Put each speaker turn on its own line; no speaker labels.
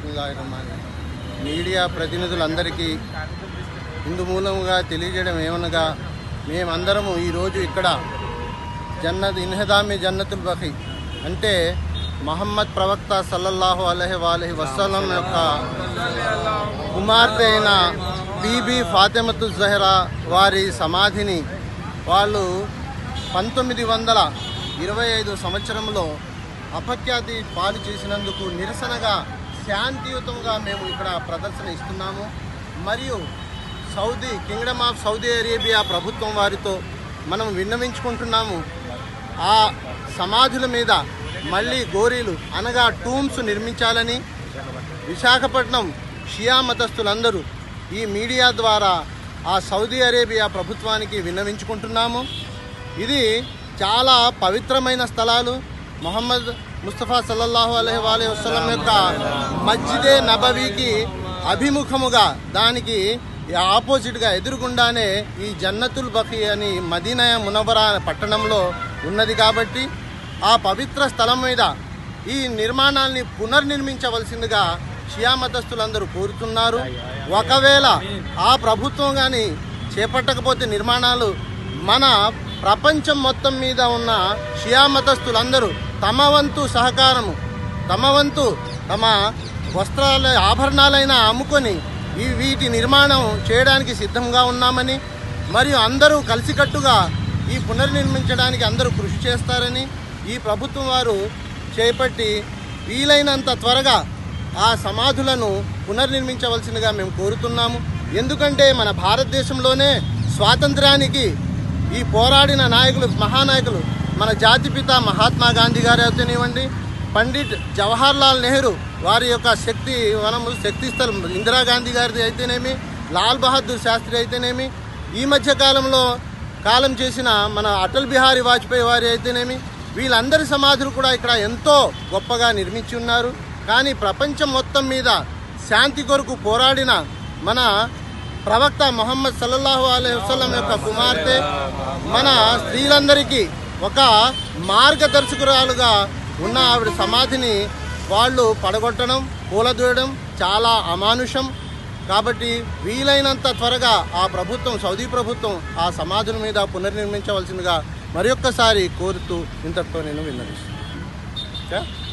బిస్మిల్లాహిర్రహమానిర్రహీం. Media ప్రతినిధులందరికీ ఇందు మూలముగా తెలియజేయడం ఏమనగా మేమందరము ఈరోజు ఇక్కడ జన్నత్ ఇన్హదామి జన్నతుల్ బఖి అంటే మహమ్మద్ ప్రవక్త సల్లల్లాహు అలహి వాలహి వసలం యొక్క కుమార్తె అయిన బీబీ ఫాతిమతు జహరా వారి సమాధిని వాళ్ళు పంతొమ్మిది వందల ఇరవై ఐదు సంవత్సరంలో అపఖ్యాతి పాలు చేసినందుకు నిరసనగా శాంతియుతంగా మేము ఇక్కడ ప్రదర్శన ఇస్తున్నాము మరియు Saudi kingdom of Saudi Arabia ప్రభుత్వం వారితో మనం విన్నవించుకుంటున్నాము ఆ సమాధుల మీద మళ్ళీ గోరీలు అనగా టూమ్స్ నిర్మించాలని విశాఖపట్నం షియా మతస్థులందరూ ఈ మీడియా ద్వారా ఆ సౌదీ అరేబియా ప్రభుత్వానికి విన్నవించుకుంటున్నాము ఇది చాలా పవిత్రమైన స్థలాలు మొహమ్మద్ ముస్తఫా సల్లల్లాహు అలైహి వాలే వసలం యొక్క మస్జిదే నబవీకి అభిముఖముగా దానికి ఆపోజిట్గా ఎదురుగుండానే ఈ జన్నతుల్ బఖీ అని మదీనా మునవరా పట్టణంలో ఉన్నది కాబట్టి ఆ పవిత్ర స్థలం మీద ఈ నిర్మాణాల్ని పునర్నిర్మించవలసిందిగా షియా మతస్థులందరూ కోరుతున్నారు ఒకవేళ ఆ ప్రభుత్వం కానీ చేపట్టకపోతే నిర్మాణాలు మన ప్రపంచం మొత్తం మీద ఉన్న షియా మతస్థులందరూ తమ వంతు సహకారము తమ వంతు తమ వస్త్రాల ఆభరణాలైనా అమ్ముకొని ఈ వీటి నిర్మాణం చేయడానికి సిద్ధంగా ఉన్నామని మరియు అందరూ కలిసికట్టుగా ఈ పునర్నిర్మించడానికి అందరూ కృషి చేస్తారని ఈ ప్రభుత్వం వారు చేపట్టి వీలైనంత త్వరగా ఆ సమాధులను పునర్నిర్మించవలసిందిగా మేము కోరుతున్నాము ఎందుకంటే మన భారతదేశంలోనే స్వాతంత్రానికి ఈ పోరాడిన నాయకులు మహానాయకులు మన జాతిపిత మహాత్మా గాంధీ గారు అయితేనివ్వండి పండిట్ జవహర్ లాల్ నెహ్రూ వారి యొక్క శక్తి వనము శక్తి స్థలం ఇందిరాగాంధీ గారిది అయితేనేమి లాల్ బహదూర్ శాస్త్రి అయితేనేమి ఈ మధ్య కాలంలో కాలం చేసిన మన అటల్ బిహారీ వాజ్పేయి వారి అయితేనేమి వీళ్ళందరి సమాధులు కూడా ఇక్కడ ఎంతో గొప్పగా నిర్మించి ఉన్నారు కానీ ప్రపంచం మొత్తం మీద శాంతి కొరకు పోరాడిన మన ప్రవక్త మొహమ్మద్ సల్లల్లాహు అలైహి వసల్లం యొక్క కుమార్తె మన స్త్రీలందరికీ ఒక మార్గదర్శకురాలుగా ఉన్న ఆవిడ సమాధిని వాళ్ళు పడగొట్టడం కూలదూయడం చాలా అమానుషం కాబట్టి వీలైనంత త్వరగా ఆ ప్రభుత్వం సౌదీ ప్రభుత్వం ఆ సమాధుల మీద పునర్నిర్మించవలసిందిగా మరొక్కసారి కోరుతూ ఇంతటితో నేను విన్నవిస్తున్నాను ఓకే